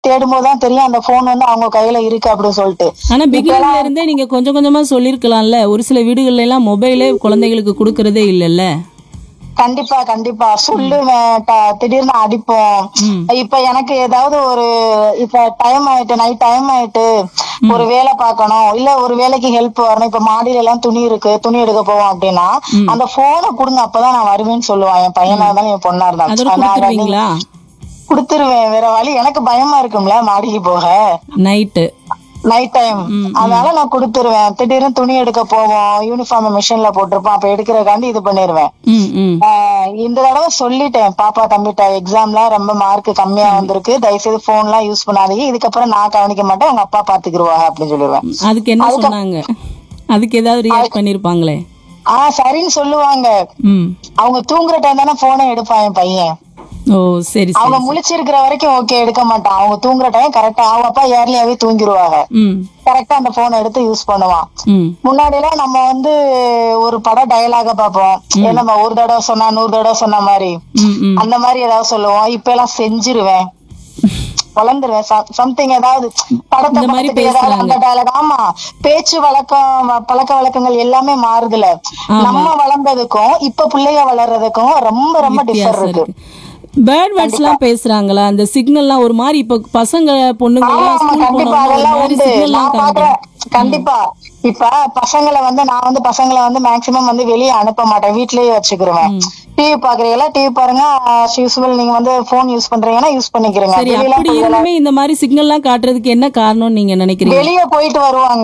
தேடும் போதுதான் தெரியும் அந்த போன் வந்து அவங்க கையில இருக்கு அப்படின்னு சொல்லிட்டு ஆனா பிகினிங்ல இருந்தே நீங்க கொஞ்சம் கொஞ்சமா சொல்லிருக்கலாம்ல ஒரு சில வீடுகள்ல எல்லாம் மொபைலே குழந்தைகளுக்கு கொடுக்கறதே இல்லல்ல கண்டிப்பா கண்டிப்பா சொல்லுவேன் ட- திடீர்னு அடிப்போம் இப்ப எனக்கு ஏதாவது ஒரு இப்ப டைம் ஆயிட்டு நைட் டைம் ஆயிட்டு ஒரு வேலை பார்க்கணும் இல்ல ஒரு வேலைக்கு ஹெல்ப் வரணும் இப்ப மாடியில எல்லாம் துணி இருக்கு துணி எடுக்க போவோம் அப்படின்னா அந்த போனை கொடுங்க அப்பதான் நான் வருவேன்னு சொல்லுவான் என் பையனா இருந்தாலும் என் பொண்ணா அதோட இருந்தாலும் நான் கொடுத்துருவீங்களா கொடுத்துருவேன் வேற வழி எனக்கு பயமா இருக்கும்ல மாடிக்கு போக நைட்டு நைட் டைம் அதனால நான் கொடுத்துருவேன் திடீர்னு துணி எடுக்க போவோம் யூனிஃபார்ம் மிஷின்ல போட்டிருப்போம் அப்ப எடுக்கிறக்காண்டி இது பண்ணிருவேன் ம் ம் ஆஹ் இந்த தடவை சொல்லிட்டேன் பாப்பா தம்பிட்ட எக்ஸாம்ல ரொம்ப மார்க் கம்மியா வந்திருக்கு தயவுசெய்து போன் எல்லாம் யூஸ் பண்ணாதீங்க இதுக்கப்புறம் நான் கவனிக்க மாட்டேன் உங்க அப்பா பாத்துக்கிருவாங்க அப்படின்னு சொல்லிடுவேன் அதுக்கு என்ன சொன்னாங்க அதுக்கு ஏதாவது ரியாக்ட் பண்ணிருப்பாங்களே ஆஹ் சரின்னு சொல்லுவாங்க ம் அவங்க தூங்குற டைம் தானே போனை எடுப்பான் என் பையன் ஓ சரி அவங்க சரி முழிச்சிருக்கிற வரைக்கும் ஓகே எடுக்க மாட்டான் அவங்க தூங்குற டைம் கரெக்டா அவங்க அப்பா ஏர்லியாவே தூங்கிடுவாங்க ம் கரெக்டா அந்த போனை எடுத்து யூஸ் பண்ணுவான் ம் முன்னாடி எல்லாம் நம்ம வந்து ஒரு படம் டயலாக பார்ப்போம் என்னம்மா ஒரு தடவை சொன்னா நூறு தடவை சொன்ன மாதிரி ம் ம் அந்த மாதிரி ஏதாவது சொல்லுவோம் இப்ப எல்லாம் செஞ்சிருவேன் வளர்ந்துருவேன் சம்திங் ஏதாவது படத்தை இந்த மாதிரி பார்த்துட்டு ஏதாவது அந்த dialogue. ஆமா பேச்சு வழக்கம் வ- பழக்க வழக்கங்கள் எல்லாமே மாறுதுல நம்ம வளர்ந்ததுக்கும் இப்ப பிள்ளைய வளர்றதுக்கும் ரொம்ப ரொம்ப டிஃபர் வித்தியாசம் இருக்கு இருக்கு பேர்ட் வேர்ட்ஸ் எல்லாம் பேசுறாங்களா அந்த சிக்னல்லாம் ஒரு மாதிரி இப்ப பசங்க பொண்ணுங்க ஆமா எல்லாம் ஆமா ஸ்கூல் கண்டிப்பா போனவங்க ஒரு அதெல்லாம் மாதிரி உண்டு சிக்னல் நான் எல்லாம் பாக்குறேன் காமிக்கிறாங்க கண்டிப்பா இப்ப பசங்களை வந்து நான் வந்து பசங்களை வந்து மேக்சிமம் வந்து வெளியே அனுப்ப மாட்டேன் வீட்லயே வச்சுக்கிருவேன் டிவி பாக்குறீங்களா டிவி பாருங்க யூஸ்வல் நீங்க வந்து போன் யூஸ் பண்றீங்கன்னா யூஸ் பண்ணிக்கிறீங்க சரி வெளியெல்லாம் அப்படி இருந்துமே இந்த மாதிரி சிக்னல் எல்லாம் காட்டுறதுக்கு என்ன காரணம்னு நீங்க நினைக்கிறீங்க வெளியே போயிட்டு வருவாங்க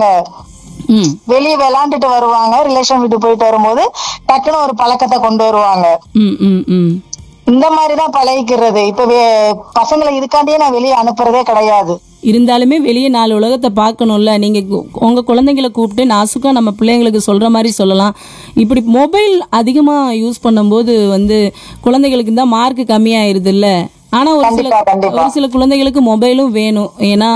ம் வெளியே விளையாண்டுட்டு வருவாங்க ரிலேஷன் வீட்டு போயிட்டு வரும்போது டக்குன்னு ஒரு பழக்கத்தை கொண்டு வருவாங்க ம் ம் ம் இந்த மாதிரிதான் பழகிக்கிறது இப்ப வே- பசங்களை இதுக்காண்டியே நான் வெளியே அனுப்புறதே கிடையாது இருந்தாலுமே வெளியே நாலு உலகத்தை பார்க்கணும்ல நீங்க கு- உங்க குழந்தைங்களை கூப்பிட்டு நாசுக்கா நம்ம பிள்ளைங்களுக்கு சொல்ற மாதிரி சொல்லலாம் இப்படி மொபைல் அதிகமா யூஸ் பண்ணும்போது வந்து குழந்தைகளுக்கு தான் மார்க் கம்மியாயிருது இல்ல ஆனா ஒரு சில கண்டிப்பா, கண்டிப்பா. ஒரு சில குழந்தைகளுக்கு மொபைலும் வேணும் ஏன்னா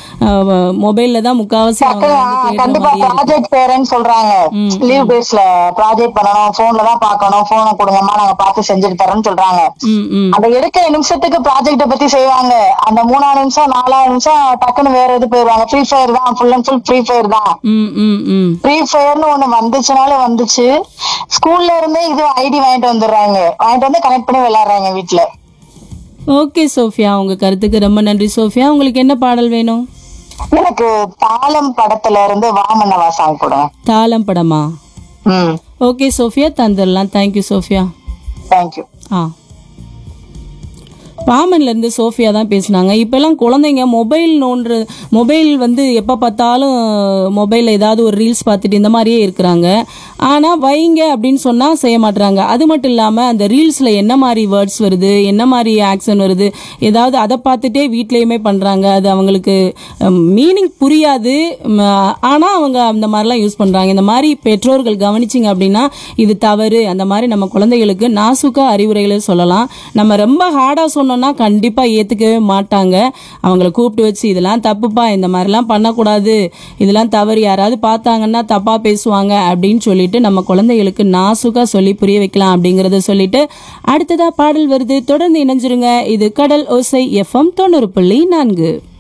அஹ், மொபைல்ல தான் முக்காவாசி அவங்க ஆ, வந்து தேடுற கண்டிப்பா மாதிரியே இருக்கு. ப்ராஜெக்ட் பேரண்ட் சொல்றாங்க லீவ் டேஸ்ல ப்ராஜெக்ட் பண்ணணும் போன்ல தான் பார்க்கணும் போனை கொடுங்கம்மா நாங்க பார்த்து செஞ்சுட்டு தரோம்னு சொல்றாங்க ம் ம் அந்த எடுக்கிற நிமிஷத்துக்கு ப்ராஜெக்ட பத்தி செய்வாங்க அந்த மூணாவது நிமிஷம் நாலாவது நிமிஷம் டக்குன்னு வேற இது போயிருவாங்க ஃப்ரீ ஃபயர் தான் full and full free fire தான் ம் ம் ம் ஃப்ரீ ஃபயர்னு ஒண்ணு வந்துச்சுனாலே வந்துச்சு ஸ்கூல்ல இருந்தே இது ஐடி வாங்கிட்டு வந்துடுறாங்க வாங்கிட்டு வந்து கனெக்ட் பண்ணி விளையாடுறாங்க வீட்ல ஓகே சோஃபியா உங்க கருத்துக்கு ரொம்ப நன்றி சோஃபியா உங்களுக்கு என்ன பாடல் வேணும் எனக்கு தாளம் படத்துல இருந்து வாமன்னவா சாங் கொடுங்க தாளம் படமா ம் ஓகே சோஃபியா தந்துடலாம் தேங்க்யூ சோஃபியா தேங்க்யூ ஆ பாமன்ல இருந்து சோஃபியா தான் பேசுனாங்க இப்பெல்லாம் குழந்தைங்க மொபைல் நோன்ற மொபைல் வந்து எப்போ பார்த்தாலும் மொபைலில் ஏதாவது ஒரு ரீல்ஸ் பார்த்துட்டு இந்த மாதிரியே இருக்கிறாங்க ஆனால் வைங்க அப்படின்னு சொன்னால் செய்ய மாட்றாங்க அது மட்டும் இல்லாமல் அந்த ரீல்ஸில் என்ன மாதிரி வேர்ட்ஸ் வருது என்ன மாதிரி ஆக்ஷன் வருது ஏதாவது அதை பார்த்துட்டே வீட்லேயுமே பண்ணுறாங்க அது அவங்களுக்கு மீனிங் புரியாது ஆனால் அவங்க அந்த மாதிரிலாம் யூஸ் பண்ணுறாங்க இந்த மாதிரி பெற்றோர்கள் கவனிச்சிங்க அப்படின்னா இது தவறு அந்த மாதிரி நம்ம குழந்தைகளுக்கு நாசுக்கா அறிவுரைகளை சொல்லலாம் நம்ம ரொம்ப ஹார்டாக சொன்னோம்னா கண்டிப்பாக ஏற்றுக்கவே மாட்டாங்க அவங்கள கூப்பிட்டு வச்சு இதெல்லாம் தப்புப்பா இந்த மாதிரிலாம் பண்ணக்கூடாது இதெல்லாம் தவறு யாராவது பார்த்தாங்கன்னா தப்பாக பேசுவாங்க அப்படின்னு சொல்லிட்டு நம்ம குழந்தைகளுக்கு நாசுக்கா சொல்லி புரிய வைக்கலாம் அப்படிங்கிறத சொல்லிட்டு அடுத்ததா பாடல் வருது தொடர்ந்து இணைஞ்சிருங்க இது கடல் ஓசை எஃப்எம் தொண்ணூறு புள்ளி நான்கு